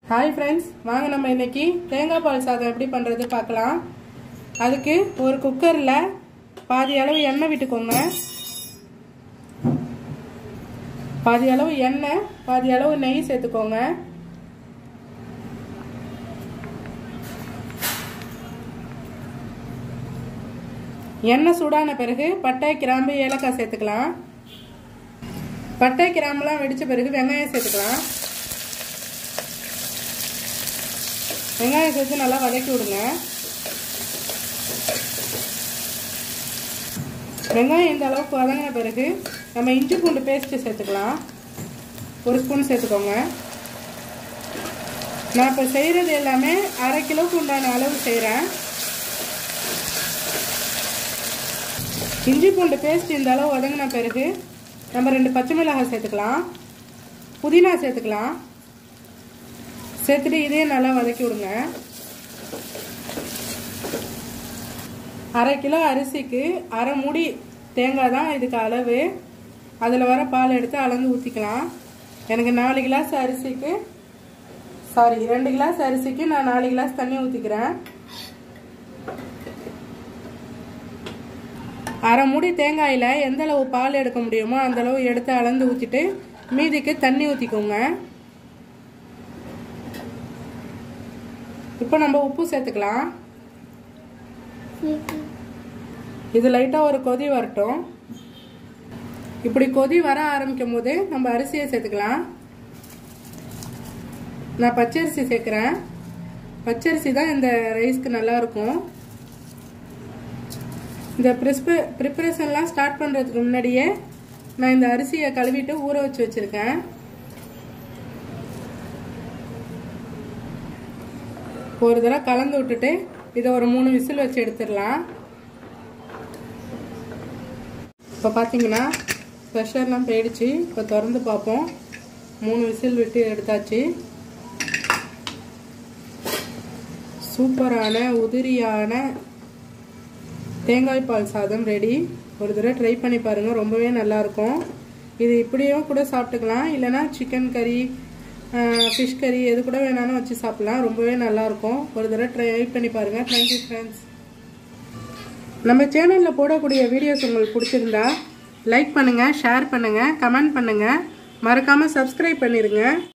hi friends வாங்க நம்ம இன்னைக்கு தேங்காய் பால் சாதம் எப்படி பண்ணுறது பார்க்கலாம் அதுக்கு ஒரு குக்கரில் பாதி அளவு எண்ணெய் விட்டுக்கோங்க பாதி அளவு எண்ணெய் பாதி அளவு நெய் சேர்த்துக்கோங்க எண்ணெய் சூடான பிறகு பட்டை கிராம்பு ஏலக்காய் சேர்த்துக்கலாம் பட்டை கிராம்புலாம் வெடித்த பிறகு வெங்காயம் சேர்த்துக்கலாம் வெங்காயம் சேர்த்து நல்லா வதக்கி விடுங்க வெங்காயம் இந்த அளவுக்கு வதங்கின பிறகு நம்ம இஞ்சி பூண்டு பேஸ்ட்டு சேர்த்துக்கலாம் ஒரு ஸ்பூன் சேர்த்துக்கோங்க நான் இப்போ செய்கிறது எல்லாமே அரை கிலோவுக்கு உண்டான அளவு செய்கிறேன் இஞ்சி பூண்டு பேஸ்ட் இந்த அளவு வதங்கின பிறகு நம்ம ரெண்டு பச்சை மிளகாய் சேர்த்துக்கலாம் புதினா சேர்த்துக்கலாம் சேர்த்துட்டு இதே நல்லா வதக்கி விடுங்க அரை கிலோ அரிசிக்கு அரை மூடி தேங்காய் தான் இதுக்கு அளவு அதில் வர பால் எடுத்து அளந்து ஊற்றிக்கலாம் எனக்கு நாலு கிளாஸ் அரிசிக்கு சாரி ரெண்டு கிளாஸ் அரிசிக்கு நான் நாலு கிளாஸ் தண்ணி ஊற்றிக்கிறேன் அரை மூடி தேங்காயில் எந்த அளவு பால் எடுக்க முடியுமோ அந்த அளவு எடுத்து அளந்து ஊற்றிட்டு மீதிக்கு தண்ணி ஊற்றிக்கோங்க இப்போ நம்ம உப்பு சேர்த்துக்கலாம் இது லைட்டாக ஒரு கொதி வரட்டும் இப்படி கொதி வர ஆரம்பிக்கும் போது நம்ம அரிசியை சேர்த்துக்கலாம் நான் பச்சரிசி சேர்க்குறேன் பச்சரிசி தான் இந்த ரைஸ்க்கு நல்லா இருக்கும் இந்த ப்ரிஸ்ப ப்ரிப்பரேஷன்லாம் ஸ்டார்ட் பண்ணுறதுக்கு முன்னாடியே நான் இந்த அரிசியை கழுவிட்டு ஊற வச்சு வச்சுருக்கேன் ஒரு தடவை கலந்து விட்டுட்டு இதை ஒரு மூணு விசில் வச்சு எடுத்துடலாம் இப்போ பார்த்தீங்கன்னா ப்ரெஷர்லாம் போயிடுச்சு இப்போ திறந்து பார்ப்போம் மூணு விசில் விட்டு எடுத்தாச்சு சூப்பரான உதிரியான தேங்காய் பால் சாதம் ரெடி ஒரு தடவை ட்ரை பண்ணி பாருங்கள் ரொம்பவே நல்லாயிருக்கும் இது இப்படியும் கூட சாப்பிட்டுக்கலாம் இல்லைனா சிக்கன் கறி ஃபிஷ் கறி எது கூட வேணாலும் வச்சு சாப்பிட்லாம் ரொம்பவே நல்லாயிருக்கும் ஒரு தடவை ட்ரை பண்ணி பாருங்கள் தேங்க்யூ ஃப்ரெண்ட்ஸ் நம்ம சேனலில் போடக்கூடிய வீடியோஸ் உங்களுக்கு பிடிச்சிருந்தா லைக் பண்ணுங்கள் ஷேர் பண்ணுங்கள் கமெண்ட் பண்ணுங்கள் மறக்காமல் சப்ஸ்கிரைப் பண்ணிடுங்க